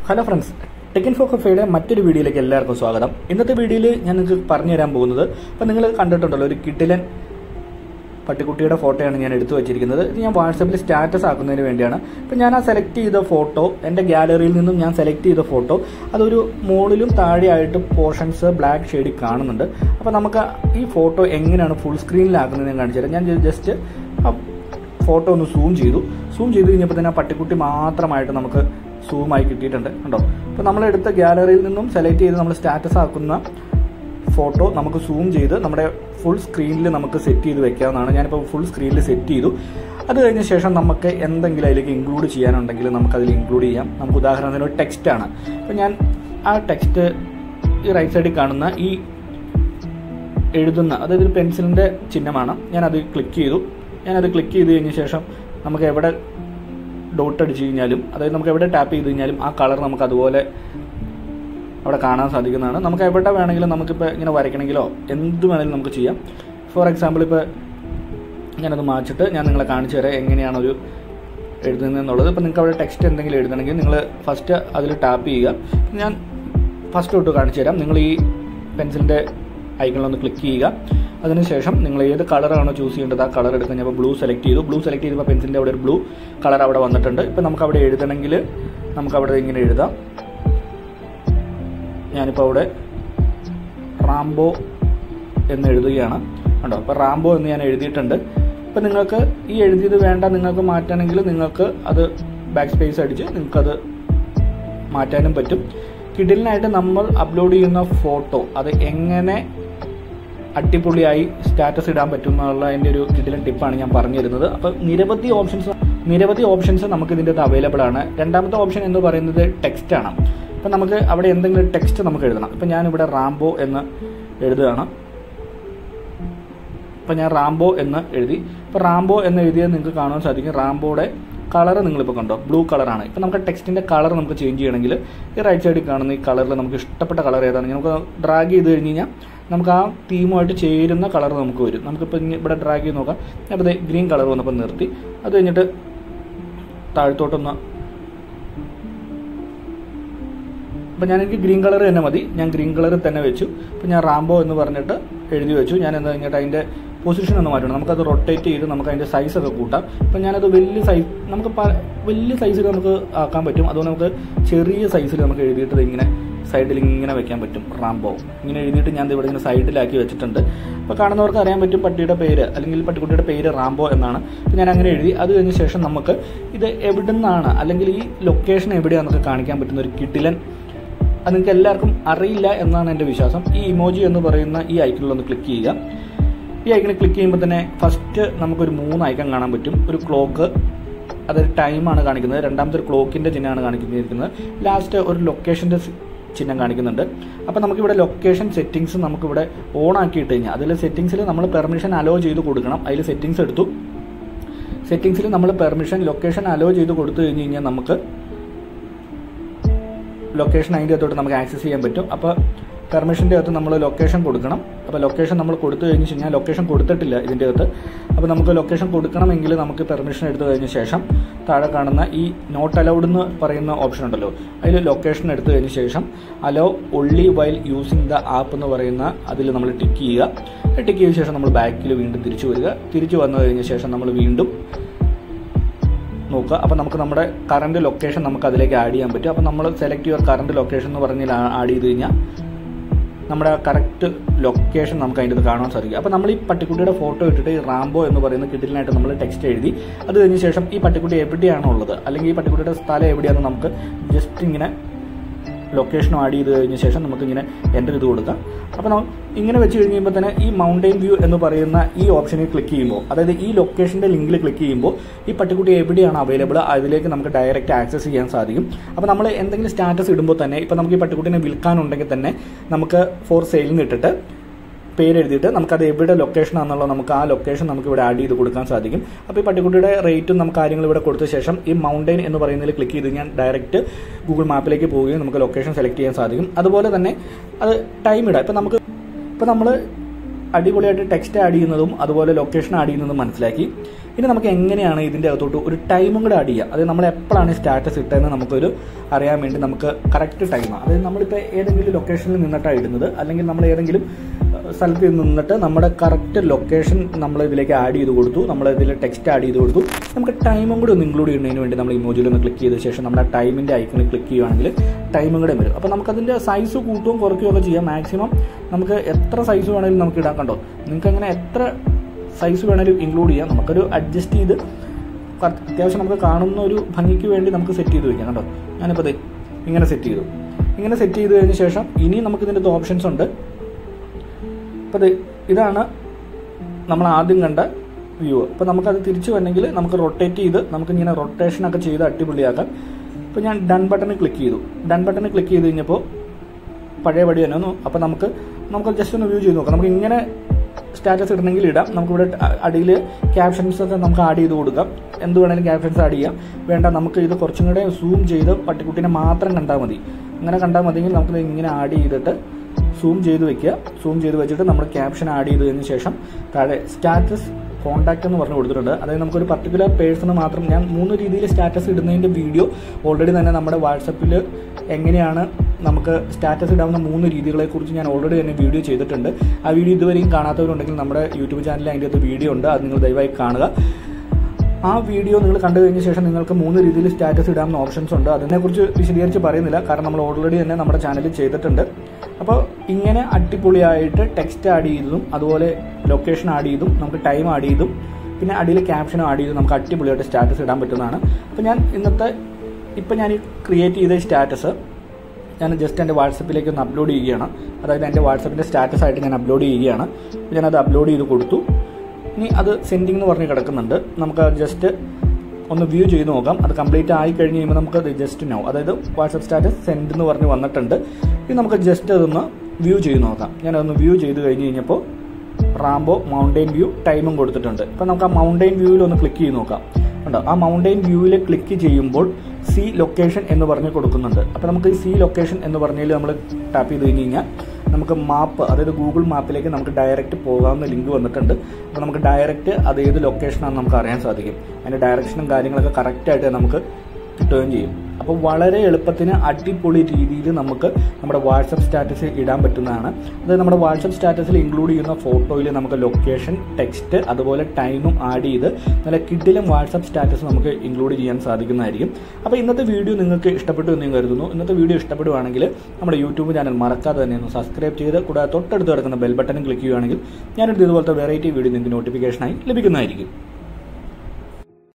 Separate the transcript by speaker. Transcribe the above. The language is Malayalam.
Speaker 1: ഹലോ ഫ്രണ്ട്സ് ടെക്കിൻ ഫോർ കഫേയുടെ മറ്റൊരു വീഡിയോയിലേക്ക് എല്ലാവർക്കും സ്വാഗതം ഇന്നത്തെ വീഡിയോയിൽ ഞാൻ നിങ്ങൾക്ക് പറഞ്ഞു തരാൻ പോകുന്നത് അപ്പം നിങ്ങൾ കണ്ടിട്ടുണ്ടല്ലോ ഒരു കിട്ടിലൻ പട്ടിക്കുട്ടിയുടെ ഫോട്ടോയാണ് ഞാൻ എടുത്തു വെച്ചിരിക്കുന്നത് ഇത് ഞാൻ വാട്സപ്പിൽ സ്റ്റാറ്റസ് ആക്കുന്നതിന് വേണ്ടിയാണ് ഇപ്പം ഞാൻ ആ സെലക്ട് ചെയ്ത ഫോട്ടോ എൻ്റെ ഗാലറിയിൽ നിന്നും ഞാൻ സെലക്ട് ചെയ്ത ഫോട്ടോ അതൊരു മുകളിലും താഴെയായിട്ട് പോർഷൻസ് ബ്ലാക്ക് ഷെയ്ഡിൽ കാണുന്നുണ്ട് അപ്പോൾ നമുക്ക് ഈ ഫോട്ടോ എങ്ങനെയാണ് ഫുൾ സ്ക്രീനിലാക്കുന്നത് ഞാൻ കാണിച്ചു തരാം ഞാൻ ജസ്റ്റ് ഫോട്ടോ ഒന്ന് സൂം ചെയ്തു സൂം ചെയ്ത് കഴിഞ്ഞപ്പോൾ തന്നെ ആ പട്ടിക്കുട്ടി മാത്രമായിട്ട് നമുക്ക് സൂമായി കിട്ടിയിട്ടുണ്ട് കണ്ടോ അപ്പോൾ നമ്മളെടുത്ത ഗാലറിയിൽ നിന്നും സെലക്ട് ചെയ്ത് നമ്മൾ സ്റ്റാറ്റസ് ആക്കുന്ന ഫോട്ടോ നമുക്ക് സൂം ചെയ്ത് നമ്മുടെ ഫുൾ സ്ക്രീനിൽ നമുക്ക് സെറ്റ് ചെയ്ത് വെക്കാവുന്നതാണ് ഞാനിപ്പോൾ ഫുൾ സ്ക്രീനിൽ സെറ്റ് ചെയ്തു അത് കഴിഞ്ഞ ശേഷം നമുക്ക് എന്തെങ്കിലും അതിലേക്ക് ഇൻക്ലൂഡ് ചെയ്യാനുണ്ടെങ്കിൽ നമുക്കതിൽ ഇൻക്ലൂഡ് ചെയ്യാം നമുക്ക് ഉദാഹരണത്തിന് ഒരു ടെക്സ്റ്റാണ് അപ്പോൾ ഞാൻ ആ ടെക്സ്റ്റ് ഈ റൈറ്റ് സൈഡിൽ കാണുന്ന ഈ എഴുതുന്ന അതായത് ഒരു പെൻസിലിൻ്റെ ചിഹ്നമാണ് ഞാനത് ക്ലിക്ക് ചെയ്തു ഞാനത് ക്ലിക്ക് ചെയ്ത് കഴിഞ്ഞ ശേഷം നമുക്ക് എവിടെ ഡോട്ട് അടിച്ച് കഴിഞ്ഞാലും അതായത് നമുക്ക് എവിടെ ടാപ്പ് ചെയ്ത് കഴിഞ്ഞാലും ആ കളർ നമുക്ക് അതുപോലെ അവിടെ കാണാൻ സാധിക്കുന്നതാണ് നമുക്ക് എവിടെ വേണമെങ്കിലും നമുക്കിപ്പോൾ ഇങ്ങനെ വരയ്ക്കണമെങ്കിലോ എന്ത് വേണമെങ്കിലും നമുക്ക് ചെയ്യാം ഫോർ എക്സാമ്പിൾ ഇപ്പോൾ ഞാനത് മാച്ചിട്ട് ഞാൻ നിങ്ങളെ കാണിച്ചു തരാം എങ്ങനെയാണ് ഒരു എഴുതുന്നതെന്നുള്ളത് ഇപ്പോൾ നിങ്ങൾക്ക് അവിടെ ടെക്സ്റ്റ് എന്തെങ്കിലും എഴുതണമെങ്കിൽ നിങ്ങൾ ഫസ്റ്റ് അതിൽ ടാപ്പ് ചെയ്യുക ഞാൻ ഫസ്റ്റ് തൊട്ട് കാണിച്ചു തരാം നിങ്ങൾ ഈ പെൻസിലിൻ്റെ ഐക്കണിലൊന്ന് ക്ലിക്ക് ചെയ്യുക അതിനുശേഷം നിങ്ങൾ ഏത് കളറാണോ ചൂസ് ചെയ്യേണ്ടത് ആ കളർ എടുക്കുക ഞാൻ ബ്ലൂ സെലക്ട് ചെയ്തു ബ്ലൂ സെലക്ട് ചെയ്തപ്പോൾ പെൻസിലിൻ്റെ അവിടെ ഒരു ബ്ലൂ കളർ അവിടെ വന്നിട്ടുണ്ട് ഇപ്പം നമുക്ക് അവിടെ എഴുതണമെങ്കിൽ നമുക്ക് അവിടെ ഇങ്ങനെ എഴുതാം ഞാനിപ്പോൾ അവിടെ റാംബോ എന്ന് എഴുതുകയാണ് കണ്ടോ അപ്പോൾ റാംബോ എന്ന് ഞാൻ എഴുതിയിട്ടുണ്ട് ഇപ്പം നിങ്ങൾക്ക് ഈ എഴുതിയത് വേണ്ട നിങ്ങൾക്ക് മാറ്റണമെങ്കിൽ നിങ്ങൾക്ക് അത് ബാക്ക് സ്പേസ് അടിച്ച് നിങ്ങൾക്കത് മാറ്റാനും പറ്റും കിഡിലിനായിട്ട് നമ്മൾ അപ്ലോഡ് ചെയ്യുന്ന ഫോട്ടോ അത് എങ്ങനെ അടിപൊളിയായി സ്റ്റാറ്റസ് ഇടാൻ പറ്റും എന്നുള്ള അതിൻ്റെ ഒരു കിഡിലൻ ടിപ്പാണ് ഞാൻ പറഞ്ഞു തരുന്നത് അപ്പോൾ നിരവധി ഓപ്ഷൻസ് നിരവധി ഓപ്ഷൻസ് നമുക്ക് ഇതിൻ്റെ അത് അവൈലബിൾ ആണ് രണ്ടാമത്തെ ഓപ്ഷൻ എന്ന് പറയുന്നത് ടെക്സ്റ്റ് ആണ് അപ്പം നമുക്ക് അവിടെ എന്തെങ്കിലും ടെക്സ്റ്റ് നമുക്ക് എഴുതണം ഇപ്പം ഞാനിവിടെ റാംബോ എന്ന് എഴുതുകയാണ് ഇപ്പം ഞാൻ റാംബോ എന്ന് എഴുതി ഇപ്പോൾ റാംബോ എന്ന് എഴുതിയത് നിങ്ങൾക്ക് കാണാൻ സാധിക്കും റാംബോയുടെ കളർ നിങ്ങളിപ്പോൾ കണ്ടോ ബ്ലൂ കളറാണ് ഇപ്പം നമുക്ക് ടെക്സ്റ്റിൻ്റെ കളർ നമുക്ക് ചേഞ്ച് ചെയ്യണമെങ്കിൽ ഈ റൈറ്റ് സൈഡിൽ കാണുന്ന ഈ കളറിൽ നമുക്ക് ഇഷ്ടപ്പെട്ട കളർ ഏതാണ് നമുക്ക് ഡ്രാഗ് ചെയ്ത് കഴിഞ്ഞ് കഴിഞ്ഞാൽ നമുക്ക് ആ തീമുമായിട്ട് ചേരുന്ന കളർ നമുക്ക് വരും നമുക്കിപ്പോൾ ഇവിടെ ഡ്രാഗ് ചെയ്ത് നോക്കാം അപ്പോൾ ഗ്രീൻ കളർ വന്നപ്പോൾ നിർത്തി അത് കഴിഞ്ഞിട്ട് താഴത്തോട്ടൊന്ന് അപ്പം ഞാൻ എനിക്ക് ഗ്രീൻ കളർ തന്നെ മതി ഞാൻ ഗ്രീൻ കളർ തന്നെ വെച്ചു അപ്പം ഞാൻ റാംബോ എന്ന് പറഞ്ഞിട്ട് എഴുതി വെച്ചു ഞാൻ എന്താ കഴിഞ്ഞിട്ട് അതിൻ്റെ പൊസിഷൻ ഒന്ന് മാറ്റണം നമുക്കത് റൊട്ടേറ്റ് ചെയ്ത് നമുക്ക് അതിൻ്റെ സൈസൊക്കെ കൂട്ടാം ഇപ്പം ഞാനത് വലിയ സൈസ് നമുക്ക് വലിയ സൈസിൽ നമുക്ക് ആക്കാൻ പറ്റും അതുകൊണ്ട് നമുക്ക് ചെറിയ സൈസിൽ നമുക്ക് എഴുതിയിട്ട് ഇങ്ങനെ സൈഡിൽ ഇങ്ങനെ വെക്കാൻ പറ്റും റാംബോ ഇങ്ങനെ എഴുതിയിട്ട് ഞാൻ ഇവിടെ ഇങ്ങനെ സൈഡിലാക്കി വെച്ചിട്ടുണ്ട് അപ്പോൾ കാണുന്നവർക്ക് അറിയാൻ പറ്റും പട്ടിയുടെ പേര് അല്ലെങ്കിൽ പട്ടിക്കുട്ടിയുടെ പേര് റാംബോ എന്നാണ് അപ്പോൾ ഞാൻ അങ്ങനെ എഴുതി അത് കഴിഞ്ഞ ശേഷം നമുക്ക് ഇത് എവിടെ നിന്നാണ് അല്ലെങ്കിൽ ഈ ലൊക്കേഷൻ എവിടെയാണെന്നൊക്കെ കാണിക്കാൻ പറ്റുന്ന ഒരു കിഡിലൻ അത് നിങ്ങൾക്ക് എല്ലാവർക്കും അറിയില്ല എന്നാണ് എൻ്റെ വിശ്വാസം ഈ ഇമോജി എന്ന് പറയുന്ന ഈ ഐക്കണിലൊന്ന് ക്ലിക്ക് ചെയ്യുക ഈ ഐക്കണിൽ ക്ലിക്ക് ചെയ്യുമ്പോൾ തന്നെ ഫസ്റ്റ് നമുക്കൊരു മൂന്ന് ഐക്കൺ കാണാൻ പറ്റും ഒരു ക്ലോക്ക് അതൊരു ടൈമാണ് കാണിക്കുന്നത് രണ്ടാമത്തെ ഒരു ക്ലോക്കിൻ്റെ ചിഹ്നമാണ് കാണിക്കുന്നത് ലാസ്റ്റ് ഒരു ലൊക്കേഷൻ്റെ ചിഹ്നം കാണിക്കുന്നുണ്ട് അപ്പോൾ നമുക്കിവിടെ ലൊക്കേഷൻ സെറ്റിങ്സ് നമുക്കിവിടെ ഓൺ ആക്കിയിട്ട് കഴിഞ്ഞാൽ അതിൽ സെറ്റിങ്സിൽ നമ്മൾ പെർമിഷൻ അലോ ചെയ്ത് കൊടുക്കണം അതിൽ സെറ്റിങ്സ് എടുത്തു സെറ്റിങ്സിൽ നമ്മൾ പെർമിഷൻ ലൊക്കേഷൻ അലോ ചെയ്ത് കൊടുത്തു കഴിഞ്ഞ് കഴിഞ്ഞാൽ നമുക്ക് ലൊക്കേഷൻ അതിൻ്റെ അകത്തോട്ട് നമുക്ക് ആക്സസ് ചെയ്യാൻ പറ്റും അപ്പോൾ പെർമിഷൻ്റെ അകത്ത് നമ്മൾ ലൊക്കേഷൻ കൊടുക്കണം അപ്പോൾ ലൊക്കേഷൻ നമ്മൾ കൊടുത്തു കഴിഞ്ഞ് കഴിഞ്ഞാൽ ലൊക്കേഷൻ കൊടുത്തിട്ടില്ല ഇതിൻ്റെ അകത്ത് അപ്പോൾ നമുക്ക് ലൊക്കേഷൻ കൊടുക്കണമെങ്കിൽ നമുക്ക് പെർമിഷൻ എടുത്തു കഴിഞ്ഞ ശേഷം താഴെ കാണുന്ന ഈ നോട്ട് അലൗഡ് എന്ന് പറയുന്ന ഓപ്ഷൻ ഉണ്ടല്ലോ അതിൽ ലൊക്കേഷൻ എടുത്തു കഴിഞ്ഞ ശേഷം allow only while using the app എന്ന് പറയുന്ന അതിൽ നമ്മൾ ടിക്ക് ചെയ്യുക ടിക്ക് ചെയ്ത ശേഷം നമ്മൾ ബാക്കിൽ വീണ്ടും തിരിച്ചു വരിക തിരിച്ചു വന്നു കഴിഞ്ഞ ശേഷം നമ്മൾ വീണ്ടും നോക്കുക അപ്പോൾ നമുക്ക് നമ്മുടെ കറണ്ട് ലൊക്കേഷൻ നമുക്ക് അതിലേക്ക് ആഡ് ചെയ്യാൻ പറ്റും അപ്പോൾ നമ്മൾ സെലക്ട് യുവർ കറണ്ട് ലൊക്കേഷൻ എന്ന് പറഞ്ഞാൽ ആഡ് ചെയ്ത് കഴിഞ്ഞാൽ നമ്മുടെ കറക്റ്റ് ലൊക്കേഷൻ നമുക്ക് അതിൻ്റെ കാണാൻ സാധിക്കും അപ്പോൾ നമ്മൾ ഈ പട്ടിക്കുട്ടിയുടെ ഫോട്ടോ ഇട്ടിട്ട് ഈ റാംബോ എന്ന് പറയുന്ന കിഡിലിനായിട്ട് നമ്മൾ ടെക്സ്റ്റ് എഴുതി അത് കഴിഞ്ഞ ശേഷം ഈ പട്ടിക്കുട്ടി എവിടെയാണോ ഉള്ളത് അല്ലെങ്കിൽ ഈ പട്ടിക്കുട്ടിയുടെ സ്ഥലം എവിടെയാണെന്ന് നമുക്ക് ജസ്റ്റ് ഇങ്ങനെ ലൊക്കേഷൻ ആഡ് ചെയ്ത് കഴിഞ്ഞ ശേഷം നമുക്ക് ഇങ്ങനെ എൻ്റർ ചെയ്ത് കൊടുക്കാം അപ്പോൾ നമ്മൾ ഇങ്ങനെ വെച്ച് കഴിയുമ്പോൾ തന്നെ ഈ മൗണ്ടൈൻ വ്യൂ എന്ന് പറയുന്ന ഈ ഓപ്ഷനിൽ ക്ലിക്ക് ചെയ്യുമ്പോൾ അതായത് ഈ ലൊക്കേഷൻ്റെ ലിങ്കിൽ ക്ലിക്ക് ചെയ്യുമ്പോൾ ഈ പട്ടിക്കുട്ടി എവിടെയാണ് അവൈലബിൾ അതിലേക്ക് നമുക്ക് ഡയറക്റ്റ് ആക്സസ് ചെയ്യാൻ സാധിക്കും അപ്പോൾ നമ്മൾ എന്തെങ്കിലും സ്റ്റാറ്റസ് ഇടുമ്പോൾ തന്നെ ഇപ്പോൾ നമുക്ക് ഈ പട്ടിക്കുട്ടിനെ വിൽക്കാനുണ്ടെങ്കിൽ തന്നെ നമുക്ക് ഫോർ സെയിലിന് ഇട്ടിട്ട് പേര് എഴുതിയിട്ട് നമുക്കത് എവിടെ ലൊക്കേഷൻ ആണെന്നുള്ളത് നമുക്ക് ആ ലൊക്കേഷൻ നമുക്ക് ഇവിടെ ആഡ് ചെയ്ത് കൊടുക്കാൻ സാധിക്കും അപ്പോൾ ഈ പട്ടിക്കുട്ടിയുടെ റേറ്റും നമുക്ക് കാര്യങ്ങൾ ഇവിടെ കൊടുത്ത ശേഷം ഈ മൗണ്ടൈൻ എന്ന് പറയുന്നതിൽ ക്ലിക്ക് ചെയ്ത് കഴിഞ്ഞാൽ ഡയറക്റ്റ് ഗൂഗിൾ മാപ്പിലേക്ക് പോവുകയും നമുക്ക് ലൊക്കേഷൻ സെലക്ട് ചെയ്യാൻ സാധിക്കും അതുപോലെ തന്നെ അത് ടൈം ഇടാം ഇപ്പോൾ നമുക്ക് ഇപ്പോൾ നമ്മൾ അടിപൊളിയായിട്ട് ടെക്സ്റ്റ് ആഡ് ചെയ്യുന്നതും അതുപോലെ ലൊക്കേഷൻ ആഡ് ചെയ്യുന്നതും മനസ്സിലാക്കി ഇനി നമുക്ക് എങ്ങനെയാണ് ഇതിൻ്റെ അകത്തോട്ട് ഒരു ടൈമും കൂടെ ആഡ് ചെയ്യുക അതായത് നമ്മൾ എപ്പോഴാണ് സ്റ്റാറ്റസ് ഇട്ടതെന്ന് നമുക്കൊരു അറിയാൻ വേണ്ടി നമുക്ക് കറക്റ്റ് ടൈമാണ് അതായത് നമ്മളിപ്പോൾ ഏതെങ്കിലും ലൊക്കേഷനിൽ നിന്നിട്ടാണ് ഇടുന്നത് അല്ലെങ്കിൽ നമ്മൾ ഏതെങ്കിലും ഏഹ്, സ്ഥലത്ത് നിന്നിട്ട് നമ്മുടെ കറക്റ്റ് ലൊക്കേഷൻ നമ്മൾ ഇതിലേക്ക് ആഡ് ചെയ്ത് കൊടുത്തു നമ്മൾ ഇതിൽ ടെക്സ്റ്റ് ആഡ് ചെയ്ത് കൊടുത്തു നമുക്ക് ടൈമും കൂടി ഒന്ന് ഇൻക്ലൂഡ് ചെയ്യുന്നതിന് വേണ്ടി നമ്മൾ ഇമോജിൽ ഒന്ന് ക്ലിക്ക് ചെയ്ത ശേഷം നമ്മുടെ ടൈമിൻ്റെ ഐക്കണിൽ ക്ലിക്ക് ചെയ്യുകയാണെങ്കിൽ ടൈമും കൂടെ വരും അപ്പോൾ നമുക്കതിൻ്റെ സൈസ് കൂട്ടുകയും കുറയ്ക്കുകയും ഒക്കെ ചെയ്യാം മാക്സിമം നമുക്ക് എത്ര സൈസ് വേണമെങ്കിലും നമുക്ക് ഇടാൻ കണ്ടോ നിങ്ങൾക്ക് അങ്ങനെ എത്ര സൈസ് വേണമെങ്കിലും ഇൻക്ലൂഡ് ചെയ്യാം നമുക്കൊരു അഡ്ജസ്റ്റ് ചെയ്ത് കറ- അത്യാവശ്യം നമുക്ക് കാണുന്ന ഒരു ഭംഗിക്ക് വേണ്ടി നമുക്ക് സെറ്റ് ചെയ്ത് വെക്കാം കേട്ടോ ഞാനിപ്പോൾ ദേ ഇങ്ങനെ സെറ്റ് ചെയ്തു ഇങ്ങനെ സെറ്റ് ചെയ്ത് കഴിഞ്ഞ ശേഷം ഇനി നമുക്ക് ഇതിൻ്റെ ഓപ്ഷൻസ് ഉണ്ട് അപ്പോൾ ദേ ഇതാണ് നമ്മൾ ആദ്യം കണ്ട വ്യൂ അപ്പോൾ നമുക്കത് തിരിച്ചു വരണമെങ്കിൽ നമുക്ക് റൊട്ടേറ്റ് ചെയ്ത് നമുക്ക് ഇങ്ങനെ റൊട്ടേഷനൊക്കെ ചെയ്ത് അടിപൊളിയാക്കാം ഇപ്പോൾ ഞാൻ ഡൺ ബട്ടണിൽ ക്ലിക്ക് ചെയ്തു ഡൺ ബട്ടണിൽ ക്ലിക്ക് ചെയ്ത് കഴിഞ്ഞപ്പോൾ പഴയ പടി തന്നെ ഒന്ന് അപ്പോൾ നമുക്ക് നമുക്ക് ജസ്റ്റ് ഒന്ന് വ്യൂ ചെയ്ത് നോക്കാം നമുക്ക് ഇങ്ങനെ സ്റ്റാറ്റസ് ഇടണമെങ്കിൽ ഇടാം നമുക്കിവിടെ അടിയിൽ ക്യാപ്ഷൻസ് ഒക്കെ നമുക്ക് ആഡ് ചെയ്ത് കൊടുക്കാം എന്ത് വേണമെങ്കിലും ക്യാപ്ഷൻസ് ആഡ് ചെയ്യാം വേണ്ട നമുക്ക് ഇത് കുറച്ചും കൂടെ സൂം ചെയ്ത് പട്ടിക്കുട്ടീനെ മാത്രം കണ്ടാൽ മതി അങ്ങനെ കണ്ടാൽ മതിയെങ്കിൽ നമുക്ക് ഇങ്ങനെ ആഡ് ചെയ്തിട്ട് സൂം ചെയ്ത് വെക്കുക സൂം ചെയ്ത് വെച്ചിട്ട് നമ്മൾ ക്യാപ്ഷൻ ആഡ് ചെയ്തതിന് ശേഷം താഴെ സ്റ്റാറ്റസ് കോൺടാക്ട് എന്ന് പറഞ്ഞു കൊടുത്തിട്ടുണ്ട് അതായത് നമുക്കൊരു പർട്ടിക്കുലർ പേഴ്സണ് മാത്രം ഞാൻ മൂന്ന് രീതിയിൽ സ്റ്റാറ്റസ് ഇടുന്നതിൻ്റെ വീഡിയോ ഓൾറെഡി തന്നെ നമ്മുടെ വാട്സപ്പിൽ എങ്ങനെയാണ് നമുക്ക് സ്റ്റാറ്റസ് ഇടാവുന്ന മൂന്ന് രീതികളെക്കുറിച്ച് ഞാൻ ഓൾറെഡി തന്നെ വീഡിയോ ചെയ്തിട്ടുണ്ട് ആ വീഡിയോ ഇതുവരെയും കാണാത്തവരുണ്ടെങ്കിൽ നമ്മുടെ യൂട്യൂബ് ചാനലിൽ അതിൻ്റെ അകത്ത് വീഡിയോ ഉണ്ട് അത് നിങ്ങൾ ദയവായി കാണുക ആ വീഡിയോ നിങ്ങൾ കണ്ടു കഴിഞ്ഞ ശേഷം നിങ്ങൾക്ക് മൂന്ന് രീതിയിൽ സ്റ്റാറ്റസ് ഇടാവുന്ന ഓപ്ഷൻസ് ഉണ്ട് അതിനെക്കുറിച്ച് വിശദീകരിച്ച് പറയുന്നില്ല കാരണം നമ്മൾ ഓൾറെഡി തന്നെ നമ്മുടെ ചാനലിൽ ചെയ്തിട്ടുണ്ട് അപ്പോൾ ഇങ്ങനെ അടിപൊളിയായിട്ട് ടെക്സ്റ്റ് ആഡ് ചെയ്തതും അതുപോലെ ലൊക്കേഷൻ ആഡ് ചെയ്തും നമുക്ക് ടൈം ആഡ് ചെയ്തും പിന്നെ അടിയിൽ ക്യാപ്ഷനും ആഡ് ചെയ്തും നമുക്ക് അടിപൊളിയായിട്ട് സ്റ്റാറ്റസ് ഇടാൻ പറ്റുന്നതാണ് അപ്പോൾ ഞാൻ ഇന്നത്തെ ഇപ്പം ഞാൻ ക്രിയേറ്റ് ചെയ്ത സ്റ്റാറ്റസ് ഞാൻ ജസ്റ്റ് എൻ്റെ വാട്സപ്പിലേക്ക് ഒന്ന് അപ്ലോഡ് ചെയ്യുകയാണ് അതായത് എൻ്റെ വാട്സപ്പിൻ്റെ സ്റ്റാറ്റസ് ആയിട്ട് ഞാൻ അപ്ലോഡ് ചെയ്യുകയാണ് ഞാനത് അപ്ലോഡ് ചെയ്ത് കൊടുത്തു ഇനി അത് സെൻഡിങ് എന്ന് പറഞ്ഞ് കിടക്കുന്നുണ്ട് നമുക്ക് ജസ്റ്റ് ഒന്ന് വ്യൂ ചെയ്ത് നോക്കാം അത് കംപ്ലീറ്റ് ആയി കഴിഞ്ഞ് കഴിയുമ്പോൾ നമുക്ക് അത് ജസ്റ്റ് നോ അതായത് വാട്സപ്പ് സ്റ്റാറ്റസ് സെൻഡ് എന്ന് പറഞ്ഞ് വന്നിട്ടുണ്ട് ഇനി നമുക്ക് ജസ്റ്റ് അതൊന്ന് വ്യൂ ചെയ്ത് നോക്കാം ഞാനതൊന്ന് വ്യൂ ചെയ്ത് കഴിഞ്ഞ് കഴിഞ്ഞപ്പോൾ റാംബോ മൗണ്ടെയിൻ വ്യൂ ടൈമും കൊടുത്തിട്ടുണ്ട് ഇപ്പം നമുക്ക് ആ മൗണ്ടെയിൻ വ്യൂവിൽ ഒന്ന് ക്ലിക്ക് ചെയ്ത് നോക്കാം ഉണ്ടോ ആ മൗണ്ടെയിൻ വ്യൂവിൽ ക്ലിക്ക് ചെയ്യുമ്പോൾ സി ലൊക്കേഷൻ എന്ന് പറഞ്ഞ് കൊടുക്കുന്നുണ്ട് അപ്പോൾ നമുക്ക് ഈ സി ലൊക്കേഷൻ എന്ന് പറഞ്ഞതിൽ നമ്മൾ ടാപ്പ് ചെയ്ത് കഴിഞ്ഞ് കഴിഞ്ഞാൽ നമുക്ക് മാപ്പ് അതായത് ഗൂഗിൾ മാപ്പിലേക്ക് നമുക്ക് ഡയറക്റ്റ് പോകാവുന്ന ലിങ്ക് വന്നിട്ടുണ്ട് അപ്പോൾ നമുക്ക് ഡയറക്റ്റ് അത് ഏത് ലൊക്കേഷനാണെന്ന് നമുക്ക് അറിയാൻ സാധിക്കും അതിൻ്റെ ഡയറക്ഷനും കാര്യങ്ങളൊക്കെ കറക്റ്റായിട്ട് നമുക്ക് കിട്ടുകയും ചെയ്യും അപ്പോൾ വളരെ എളുപ്പത്തിന് അടിപൊളി രീതിയിൽ നമുക്ക് നമ്മുടെ വാട്സപ്പ് സ്റ്റാറ്റസ് ഇടാൻ പറ്റുന്നതാണ് അതായത് നമ്മുടെ വാട്സപ്പ് സ്റ്റാറ്റസിൽ ഇൻക്ലൂഡ് ചെയ്യുന്ന ഫോട്ടോയിൽ നമുക്ക് ലൊക്കേഷൻ ടെക്സ്റ്റ് അതുപോലെ ടൈമും ആഡ് ചെയ്ത് നല്ല കിഡിലും വാട്സപ്പ് സ്റ്റാറ്റസ് നമുക്ക് ഇൻക്ലൂഡ് ചെയ്യാൻ സാധിക്കുന്നതായിരിക്കും അപ്പോൾ ഇന്നത്തെ വീഡിയോ നിങ്ങൾക്ക് ഇഷ്ടപ്പെട്ടു എന്ന് ഞാൻ കരുതുന്നു ഇന്നത്തെ വീഡിയോ ഇഷ്ടപ്പെടുവാണെങ്കിൽ നമ്മുടെ യൂട്യൂബ് ചാനൽ മറക്കാതെ തന്നെ ഒന്ന് സബ്സ്ക്രൈബ് ചെയ്ത് കൂടാതെ തൊട്ടടുത്ത് കിടക്കുന്ന ബെൽ ബട്ടൺ ക്ലിക്ക് ചെയ്യുകയാണെങ്കിൽ ഞാനിത് ഇതുപോലത്തെ വെറൈറ്റി വീഡിയോ നിങ്ങൾക്ക് നോട്ടിഫിക്കേഷനായി ലഭിക്കുന്നതായിരിക്കും